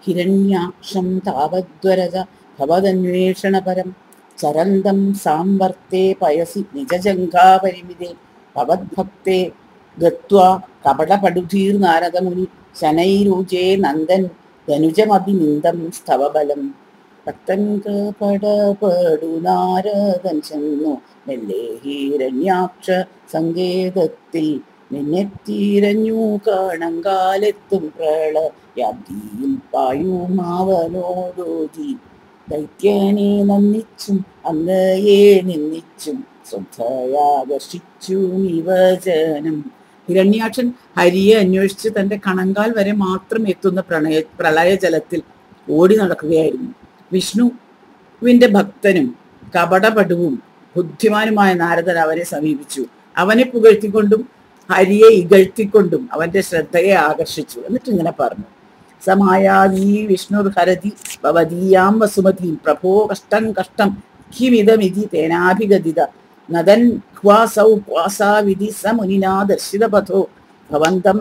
ഹിരണ്യാക്ഷം താവദ്വരത ഭവതന്വേഷണപരം ചരന്തം സാംവർത്തേ പയസി നിജജങ്കാപരിമിതേ ഭവദ്ഭക്തേ ഗത്വാ കപടപടുധീർനാരദമുനി ശനൈരൂചേ നന്ദൻ ധനുജമഭിനിന്ദം സ്തവബലം ഭക്തൻ കപടപടു നാരദൻ ചെന്നു മെല്ലെ ഹിരണ്യാക്ഷ സങ്കേതത്തിൽ നിന്നെ തീരഞ്ഞു കാണങ്കാലെത്തും പ്രളയാബ്ദിയിൽ പായുമാവനോടോതി ദൈത്യനെ നന്ദിച്ചും അങ്ങയെ നിന്ദിച്ചും ശ്രദ്ധയാകർഷിച്ചു നിവചനം ഹിരണ്യാക്ഷൻ ഹരിയെ അന്വേഷിച്ച് തന്റെ കണങ്കാൽ വരെ മാത്രം എത്തുന്ന പ്രണയ പ്രളയജലത്തിൽ ഓടി നടക്കുകയായിരുന്നു വിഷ്ണുവിന്റെ ഭക്തനും കപടപടുവും ബുദ്ധിമാനുമായ നാരദൻ അവനെ സമീപിച്ചു അവനെ പുകഴ്ത്തിക്കൊണ്ടും ഹരിയെ ഇകഴ്ത്തിക്കൊണ്ടും അവന്റെ ശ്രദ്ധയെ ആകർഷിച്ചു എന്നിട്ട് ഇങ്ങനെ പറഞ്ഞു സമായാവീ വിഷ്ണു ഹരതി ഭവതീയാം വസുമതീം പ്രഭോ കഷ്ടം കഷ്ടം കിമിതമിതി തേനാഭിഗതിത നദൻ ക്വാസൗ ക്വാസാവിധി സ മുനിനാ ദർശിതപഥോ ഭവന്തം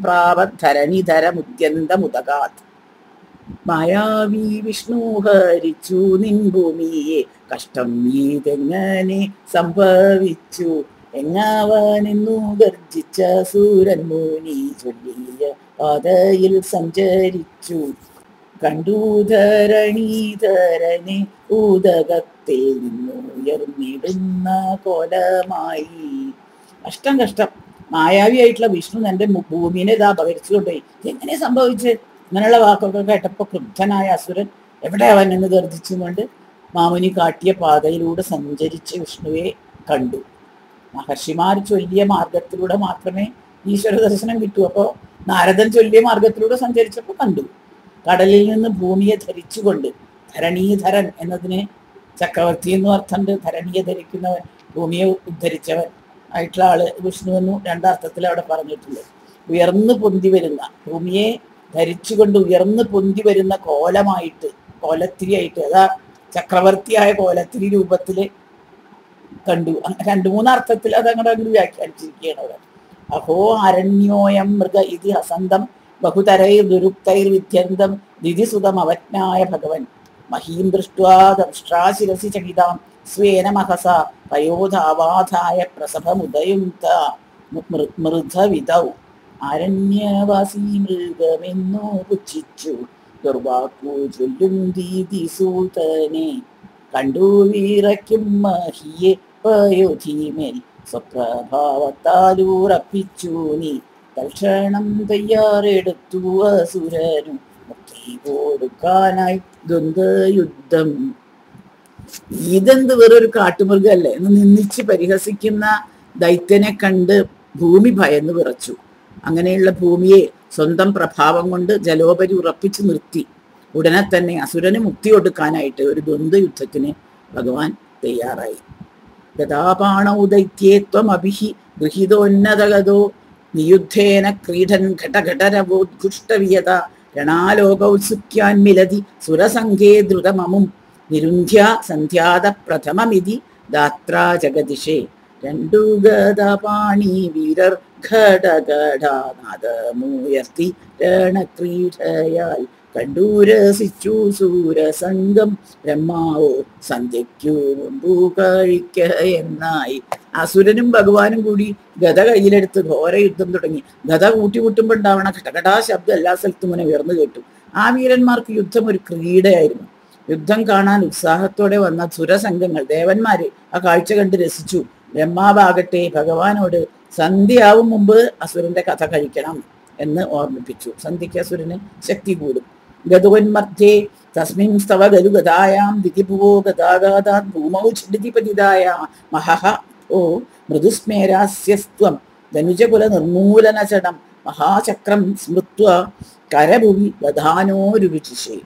സംപ്രാപധരണിധരമുദ്യന്തമുദകാത് മായാവി വിഷ്ണു ഹരിച്ചു നിൻ ഭൂമിയെ കഷ്ടം ഇതെങ്ങനെ സംഭവിച്ചു എങ്ങാവാനെന്നു ഗർജിച്ച സൂരൻ മുനി ചൊല്ലിയ പാതയിൽ സഞ്ചരിച്ചു കണ്ടൂധരണീധരനെ ഊതകത്തിൽ നിന്നുയർന്നിടുന്ന കോലമായി കഷ്ടം കഷ്ടം മായാവിയായിട്ടുള്ള വിഷ്ണു തന്റെ മു- ഭൂമിനെ ഇതാ അപകരിച്ചുകൊണ്ടുപോയി എങ്ങനെ സംഭവിച്ച് ഇങ്ങനെയുള്ള വാക്കൊക്കെ കേട്ടപ്പോ ക്രുദ്ധനായ അസുരൻ എവിടെ അവൻ എന്ന് ഗർജിച്ചുകൊണ്ട് മാമുനി കാട്ടിയ പാതയിലൂടെ സഞ്ചരിച്ച് വിഷ്ണുവെ കണ്ടു മഹർഷിമാർ ചൊല്ലിയ മാർഗത്തിലൂടെ മാത്രമേ ഈശ്വര ദർശനം കിട്ടൂ അപ്പോൾ നാരദൻ ചൊല്ലിയ മാർഗത്തിലൂടെ സഞ്ചരിച്ചപ്പോൾ കണ്ടു കടലിൽ നിന്ന് ഭൂമിയെ ധരിച്ചുകൊണ്ട് ധരണീധരൻ എന്നതിന് ചക്രവർത്തി എന്നും അർത്ഥമുണ്ട് ധരണീയെ ധരിക്കുന്നവൻ ഭൂമിയെ ഉദ്ധരിച്ചവൻ ആയിട്ടുള്ള ആള് വിഷ്ണു എന്നും രണ്ടർത്ഥത്തിൽ അവിടെ പറഞ്ഞിട്ടുണ്ട് ഉയർന്നു പൊന്തി വരുന്ന ഭൂമിയെ ധരിച്ചുകൊണ്ട് ഉയർന്നു പൊന്തി വരുന്ന കോലമായിട്ട് കോലത്തിരിയായിട്ട് അതാ ചക്രവർത്തിയായ കോലത്തിരി രൂപത്തില് കണ്ടു അങ്ങനെ രണ്ടു മൂന്ന് അർത്ഥത്തിൽ അത് അങ്ങോട്ട് അങ്ങോട്ട് വ്യാഖ്യാനിച്ചിരിക്കുകയാണ് അവർ അഹോ അരണ്യോയം മൃഗ ഇതി ഹസന്തം ബഹുതരൈർ ദുരുക്തൈർ വിദ്യന്തം ദിതിസുതം അവജ്ഞായ ഭഗവൻ മഹീം ദൃഷ്ട്വാ ദംഷ്ട്രാശിരസി ചകിതാം സ്വേന മഹസ പയോധാവാധായ പ്രസഭമുദയും മൃധവിതൗ അരണ്യവാസി മൃഗമെന്നു പുച്ഛിച്ചു ദുർവാക്കു ചൊല്ലും ദീതിസൂതനെ കണ്ടു വീറയ്ക്കും മഹിയെ പയോധിമേൽ സ്വപ്രഭാവത്താലൂറപ്പിച്ചു നീ തൽക്ഷണം തയ്യാറെടുത്തു അസുരനു മുക്തി കൊടുക്കാനായി ദ്വന്ദ്വയുദ്ധം ഇതെന്ത് വേറൊരു കാട്ടുമൃഗമല്ലേ എന്ന് നിന്ദിച്ച് പരിഹസിക്കുന്ന ദൈത്യനെ കണ്ട് ഭൂമി ഭയന്ന് വിറച്ചു അങ്ങനെയുള്ള ഭൂമിയെ സ്വന്തം പ്രഭാവം കൊണ്ട് ജലോപരി ഉറപ്പിച്ചു നിർത്തി ഉടനെ തന്നെ അസുരന് മുക്തി കൊടുക്കാനായിട്ട് ഒരു ദ്വന്ദ്വയുദ്ധത്തിന് ഭഗവാൻ തയ്യാറായി ഗതാപാണൗ ദൈത്യേത്വം അഭിഹി ഗൃഹീതോന്നതഗതോ നിയുദ്ധേന ക്രീഡൻ ഘടഘടരവോദ്ഘുഷ്ടവിയത രണാലോകൗത്സുക്യാൻ മിലതി സുരസംഘേ ദ്രുതമമും നിരുന്ധ്യ സന്ധ്യാത പ്രഥമമിതി ദാത്രാ ജഗദിഷേ രണ്ടു ഗതപാണി വീരർ ഘടഘടാനാദമുയർത്തി രണക്രീഡയാൽ കണ്ടൂരസിച്ചു സൂരസംഗം ബ്രഹ്മാവോ സന്ധ്യയ്ക്കു മുമ്പു കഴിക്ക എന്നായി അസുരനും ഭഗവാനും കൂടി ഗത കയ്യിലെടുത്ത് ഘോര യുദ്ധം തുടങ്ങി ഗത കൂട്ടിമുട്ടുമ്പോൾ ഉണ്ടാവണ ഘടകടാ ശബ്ദം എല്ലാ സ്ഥലത്തും ഇങ്ങനെ ഉയർന്നു കേട്ടു ആ വീരന്മാർക്ക് യുദ്ധം ഒരു ക്രീഡയായിരുന്നു യുദ്ധം കാണാൻ ഉത്സാഹത്തോടെ വന്ന സുരസംഘങ്ങൾ ദേവന്മാര് ആ കാഴ്ച കണ്ട് രസിച്ചു ബ്രഹ്മാവാകട്ടെ ഭഗവാനോട് സന്ധ്യയാവും മുമ്പ് അസുരന്റെ കഥ കഴിക്കണം എന്ന് ഓർമ്മിപ്പിച്ചു സന്ധ്യയ്ക്ക് അസുരന് ശക്തി കൂടും ഗതോന്മധ്യേ തസ്മിൻ സ്തവ ഗതു ഗതായാം ദിതിഭുവോ ഗതാഗാതാത് ഭൂമൗ ഛിടിതി പതിതായ മഹഹ ഓ മൃദുസ്മേരാസ്യസ്ത്വം ധനുജകുല നിർമൂലനചടം മഹാചക്രം സ്മൃത്വ കരഭുവി ദധാനോരുവിചിഷേ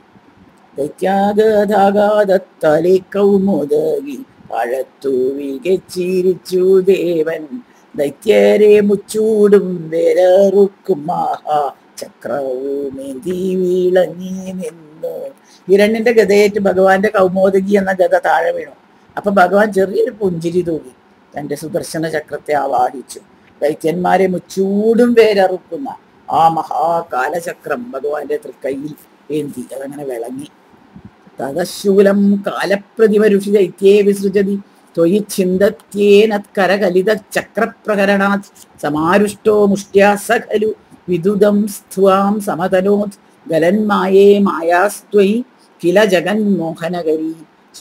ദൈത്യാഗതാഗാതത്തലെ കൗമുദകി പഴത്തു വികച്ചിരിച്ചു ദേവൻ ദൈത്യരെ മുച്ചൂടും വിരറുക്കും മഹാ ചക്രവുമേന്തി വിളങ്ങി നിന്നു ഹിരണ്യന്റെ ഗതയേറ്റ് ഭഗവാന്റെ കൗമോദകി എന്ന ഗത താഴെ വീണു അപ്പൊ ഭഗവാൻ ചെറിയൊരു പുഞ്ചിരി തൂകി തന്റെ സുദർശന ചക്രത്തെ ആവാഹിച്ചു ദൈത്യന്മാരെ മുച്ചൂടും വേരറുക്കുന്ന ആ മഹാകാലചക്രം ഭഗവാന്റെ തൃക്കൈയിൽ ഏന്തി അതങ്ങനെ വിളങ്ങി തതശൂലം കാലപ്രതിമരുഷി ദൈത്യേ വിസൃജതി ത്വയി ഛിന്ദത്യേനത്കരകലിത ചക്രപ്രകരണാത് സമാരുഷ്ടോ മുഷ്ട്യാ സ ഖലു വിദുദം സ്ത്വാം സമതനോത് ഗലന്മായേ മായാസ്ത്വയി കില ജഗന്മോഹനകരി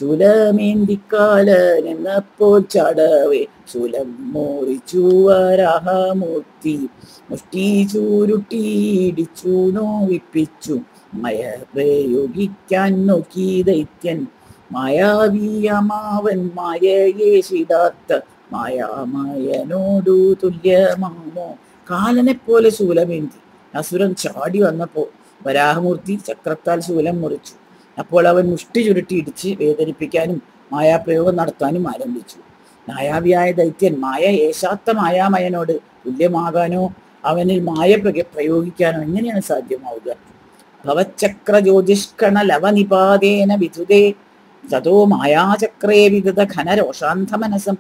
ശൂലമേന്തിക്കാലനെന്നപ്പോൾ ചടവേ ശൂലം മോറിച്ചു വരാഹമൂർത്തി മുഷ്ടി ചൂരുട്ടിയിടിച്ചു നോവിപ്പിച്ചു മയ പ്രയോഗിക്കാൻ നോക്കി ദൈത്യൻ മായാവീയമാവൻ മായയെ ശിടാത്ത മായാമയനോടു തുല്യമാമോ കാലനെ പോലെ ശൂലമേന്തി അസുരൻ ചാടി വന്നപ്പോ വരാഹമൂർത്തി ചക്രത്താൽ ശൂലം മുറിച്ചു അപ്പോൾ അവൻ മുഷ്ടി ചുരുട്ടി ഇടിച്ച് വേദനിപ്പിക്കാനും മായാപ്രയോഗം നടത്താനും ആരംഭിച്ചു മായാവിയായ ദൈത്യൻ മായ ഏശാത്ത മായാമയനോട് തുല്യമാകാനോ അവനിൽ മായ പ്രക- പ്രയോഗിക്കാനോ എങ്ങനെയാണ് സാധ്യമാവുക ഭവചക്ര ജ്യോതിഷ്കണ ലവനിപാതേന വിധുതേ തതോ മായാചക്രേ വിഗത ഘനരോഷാന്ധമനസം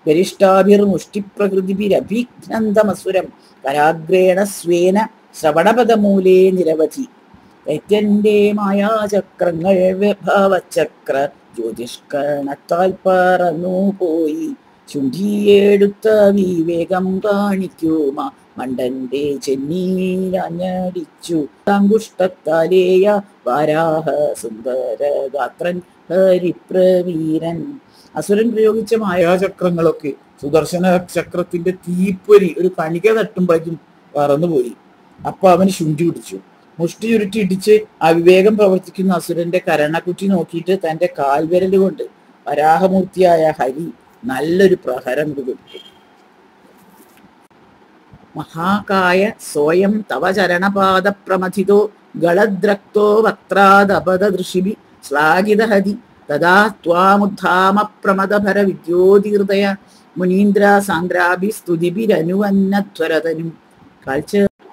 ഗരിഷ്ടാഭിർമുഷ്ടിപ്രകൃതിഭിരഭിഘ്നന്തമസുരം കരാഗ്രേണ സ്വേന ശ്രവണപദമൂലേ നിരവധി ദൈത്യന്റെ മായാചക്രങ്ങൾ ഭവചക്ര ജ്യോതിഷ്കണത്താൽ പറന്നു പോയി ശുണ്ഠിയെടുത്ത വിവേകം കാണിക്കുമ മണ്ടന്റെ ചെന്നീരഞ്ഞടിച്ചു അങ്കുഷ്ടത്താലേയ വാരാഹ സുന്ദര ഗാത്രൻ ഹരിപ്രവീരൻ അസുരൻ പ്രയോഗിച്ച മായാചക്രങ്ങളൊക്കെ സുദർശന ചക്രത്തിന്റെ തീപ്പൊരി ഒരു കണിക തട്ടുമ്പോഴേക്കും പറന്നുപോയി അപ്പൊ അവന് ശുണ്ഠി പിടിച്ചു മുഷ്ടി ചുരുട്ടി ഇടിച്ച് അവിവേകം പ്രവർത്തിക്കുന്ന അസുരന്റെ കരണക്കുറ്റി നോക്കിയിട്ട് തന്റെ കാൽവിരൽ കൊണ്ട് വരാഹമൂർത്തിയായ ഹരി നല്ലൊരു പ്രഹരം കൊടുത്തു മഹാകായ സ്വയം തവ ചരണപാദ പ്രമഥിതോ ഗളദ്രക്തോ വക്രാദപദൃഷിഭി ശ്ലാഘിതഹതി തഥാ ത്വാമുദ്ധാമ പ്രമദഭര വിദ്യോതിഹൃദയ മുനീന്ദ്ര സാന്ദ്രാഭി സ്തുതിഭിരനുവന്നധ്വരതനും കാഴ്ച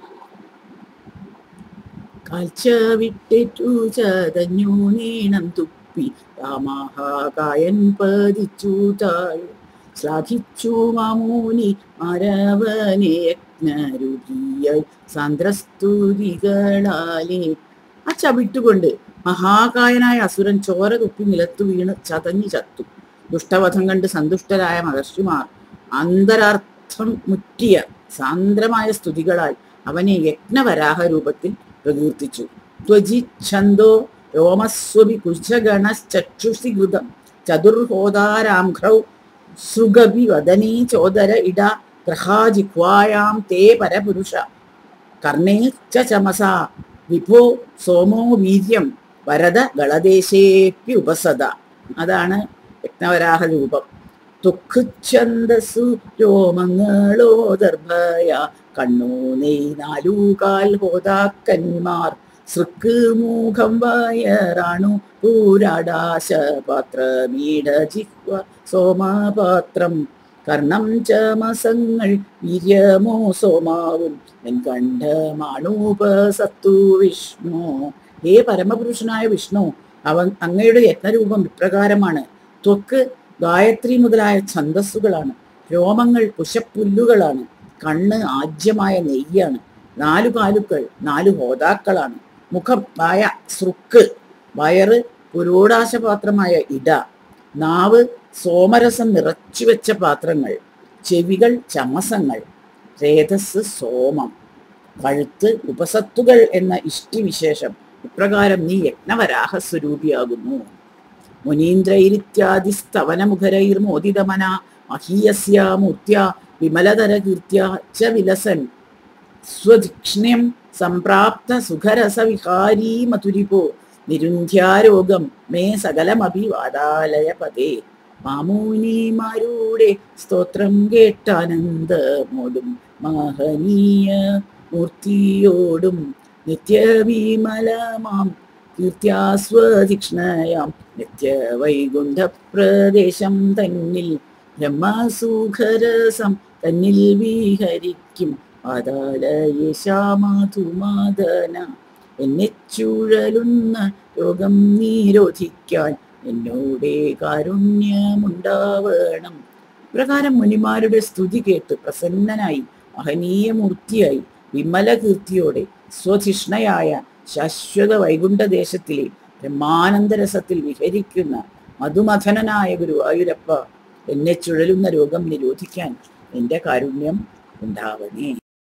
കാഴ്ച വിട്ടേറ്റു ചതഞ്ഞു നീണം തുപ്പി രാമാഹാകായൻ പതിച്ചു താഴെ ശ്ലാഘിച്ചു മാമൂനി മരവനെ യജ്ഞരുചിയായി സാന്ദ്രസ്തുതികളാലെ ആ ചവിട്ടുകൊണ്ട് മഹാകായനായ അസുരൻ ചോര തുപ്പി നിലത്തു വീണ് ചതഞ്ഞു ചത്തു ദുഷ്ടവധം കണ്ട് സന്തുഷ്ടരായ മഹർഷിമാർ അന്തരാർത്ഥം മുറ്റിയ സാന്ദ്രമായ സ്തുതികളാൽ അവനെ യജ്ഞവരാഹ രൂപത്തിൽ പ്രകീർത്തിച്ചു ത്വജി ഛന്ദോ രോമസ്വപി കുശഗണശ്ചക്ഷുഷി ഘൃതം ചതുർഹോദാരാംഘ്രൗ സൃഗവി വദനീ ചോദര ഇട ഗ്രഹാജിഹ്വായാം തേ പരപുരുഷ കർണേ ച ചമസ വിഭോ സോമോ വീര്യം വരദ ഗളദേശേപ്പി ഉപസദ അതാണ് യജ്ഞവരാഹ രൂപം തുക്കുച്ഛന്ദസു രോമങ്ങളോ ദർഭയ കണ്ണു നെയ് നാലൂകാൽ ഹോതാക്കന്മാർ സൃക്ക് മൂഖം വയറാണു പൂരാടാശ പാത്രമീട ജിഹ്വ സോമപാത്രം കർണം ചമസങ്ങൾ വീര്യമോ സോമാവും കണ്ഠമാണൂപസത്തു വിഷ്ണു ഹേ പരമപുരുഷനായ വിഷ്ണു അവൻ അങ്ങയുടെ യത്നരൂപം ഇപ്രകാരമാണ് ത്വക്ക് ഗായത്രി മുതലായ ഛന്ദസ്സുകളാണ് രോമങ്ങൾ പുഷപ്പുല്ലുകളാണ് കണ്ണ് ആജ്യമായ നെയ്യാണ് നാലു കാലുക്കൾ നാലു ഹോതാക്കളാണ് മുഖം വായ സൃക്ക് വയറ് പുരോടാശപാത്രമായ ഇട നാവ് സോമരസം നിറച്ചു വെച്ച പാത്രങ്ങൾ ചെവികൾ ചമസങ്ങൾ രേതസ് സോമം കഴുത്ത് ഉപസത്തുകൾ എന്ന ഇഷ്ടിവിശേഷം ഇപ്രകാരം നീ യജ്ഞവരാഹ സ്വരൂപിയാകുന്നു മുനീന്ദ്രൈരിത്യാദി സ്തവനമുഖരൈർ മോദിതമന മഹീയസ്യ മൂർത്തിയ വിമലതര കീർത്തിയ ച വിലസൻ സ്വധിക്ഷ്ണ്യം സംപ്രാപ്ത സുഖരസ വിഹാരീ മധുരിപോ നിരുന്ധ്യാരോഗം മേ സകലമഭി വാതാലയ പദേ മാമൂനിമാരുടെ സ്തോത്രം കേട്ടാനന്ദമോടും മഹനീയ മൂർത്തിയോടും നിത്യവിമലമാം കീർത്യാസ്വധിക്ഷ്ണയാം നിത്യവൈകുണ്ഠ പ്രദേശം തന്നിൽ ബ്രഹ്മസുഖരസം തന്നിൽ വിഹരിക്കും പാതാലയേശാമധുമാദന എന്നെ ചുഴലുന്ന രോഗം നിരോധിക്കാൻ എന്നോടെ കാരുണ്യമുണ്ടാവണം പ്രകാരം മുനിമാരുടെ സ്തുതി കേട്ട് പ്രസന്നനായി മഹനീയ മൂർത്തിയായി വിമല കീർത്തിയോടെ സ്വധിഷ്ണയായ ശാശ്വത വൈകുണ്ഠദേശത്തിലെ ബ്രഹ്മാനന്ദരസത്തിൽ വിഹരിക്കുന്ന മധുമഥനനായ ഗുരുവായൂരപ്പ എന്നെ ചുഴലുന്ന രോഗം നിരോധിക്കാൻ നിന്റെ കാരുണ്യം ഉണ്ടാവണേ